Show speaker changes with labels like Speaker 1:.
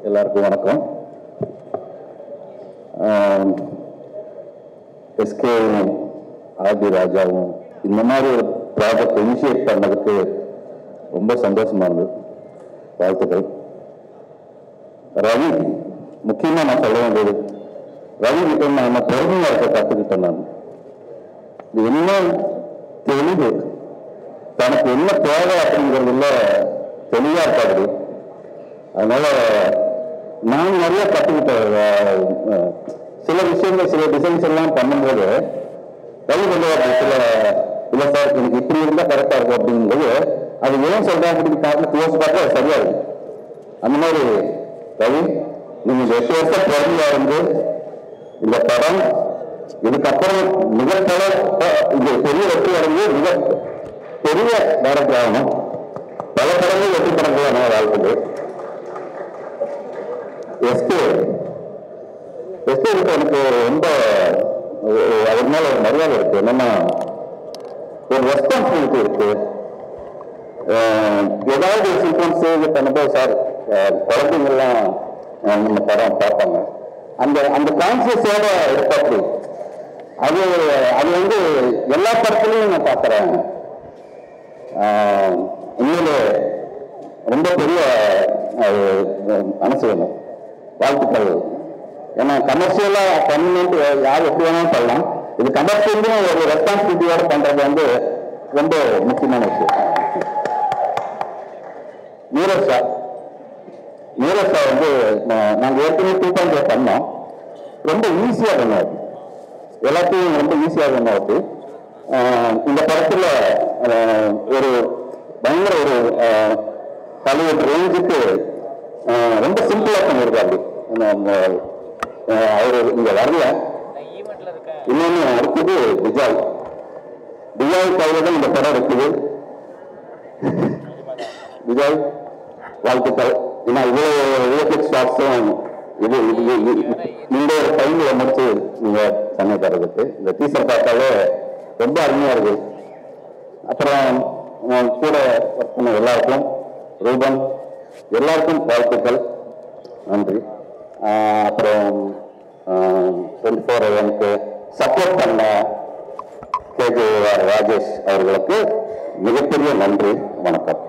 Speaker 1: எல்லாருக்கும் வணக்கம் SK RT ராஜாவும் இந்த மாதிரி ஒரு ப்ராஜெக்ட் இனிஷியேட் பண்ணதுக்கு ரொம்ப சந்தோஷமா இருந்தது வாழ்த்துக்கள் ரவி முக்கியமா நான் சொல்ல வேண்டியது ரவி கிட்ட நான் என்ன பொறுமையா இருக்க கத்துக்கிட்டேன் நான் இது என்ன தெளிவு தனக்கு என்ன தேவை அப்படிங்கிறதுல தெளிவா இருக்காது அதனால நான் நிறைய கற்றுக்கிட்டேன் அஹ், அஹ், சில விஷயங்கள் சில டிசைன்ஸ் எல்லாம் பண்ணும்போது ரவி சொல்லுவார் சில இல்லை சார் எனக்கு இப்படி இருந்தால் கரெக்டாக இருக்கும் அப்படிங்கும்போது அது ஏன் சொல்றாங்க அப்படின்னு காரணத்தை யோசிச்சு பார்த்தா அது சரியா இருக்கு அந்த மாதிரி ரவி நீங்க இந்த எட்டு வருஷம் பிறந்தா இருந்து இந்த படம் இதுக்கப்புறம் மிக பல இந்த பெரிய வெற்றி அடைஞ்சு மிக பெரிய டேரக்டர் ஆகணும் பல படங்கள் வெற்றி படங்களான வாழ்த்துக்கள் எஸ்கே எஸ்கே கிட்ட எனக்கு ரொம்ப ஒரு- அவர் மேல ஒரு மரியாதை இருக்கு என்னன்னா ஒரு ரெஸ்பான்சிபிலிட்டி இருக்கு அஹ் ஏதாவது ஒரு சீக்வன்ஸ் இது பண்ணும்போது சார் அஹ் குழந்தைங்கெல்லாம் அஹ் நம்ம படம் பார்ப்பாங்க அந்த அந்த கான்சியஸோட இருப்பாப்படி அது அது வந்து எல்லா படத்துலையும் நான் பார்க்குறேன் உண்மையிலே ரொம்ப பெரிய அஹ், மனசு வேணும் வாழ்த்துக்கள் ஏன்னா கமர்ஷியலா பண்ணணும்னு யார் எப்படி வேணாலும் பண்ணலாம் இது கமர்ஷியலும் ஒரு ரெஸ்பான்சிபிலிட்டியோட பண்றது வந்து ரொம்ப முக்கியமான விஷயம் நீரஜ் சார் நீரஜ் சார் வந்து நா- நாங்க ஏற்கனவே டூ பாயிண்ட் பண்ணோம் ரொம்ப ஈஸியா பண்ணாரு எல்லாத்தையும் ரொம்ப ஈஸியா பண்ணாரு ஆஹ் இந்த படத்துல ஆஹ் ஒரு பயங்கர ஒரு ஆஹ் ஹாலிவுட் ரேஞ்சுக்கு ஆஹ் ரொம்ப சிம்பிளா பண்ணியிருக்காரு நம்ம, ஆஹ் அவரு இங்க வரல இன்னொன்னு அடுத்தது விஜய் விஜய் கையில தான் இந்த படம் இருக்குது விஜய் வாழ்த்துக்கள் ஏன்னா இவ்வளவு விஎஃப்எக்ஸ் ஷாட்ஸும் இது இது இது- இந்த ஒரு டைம்ல முடிச்சு நீங்க சென்னை தரதுக்கு இந்த டீசர் பார்த்தாலே ரொம்ப அருமையா இருக்கு அப்புறம் உங்க கூட ஒர்க் பண்ண எல்லாருக்கும் ரூபன் எல்லாருக்கும் வாழ்த்துக்கள் நன்றி ஆஹ் அப்புறம் டுவெண்ட்டி ஃபோர் எனக்கு சப்போர்ட் பண்ண கேஜே ராஜேஷ் அவர்களுக்கு மிகப்பெரிய நன்றி வணக்கம்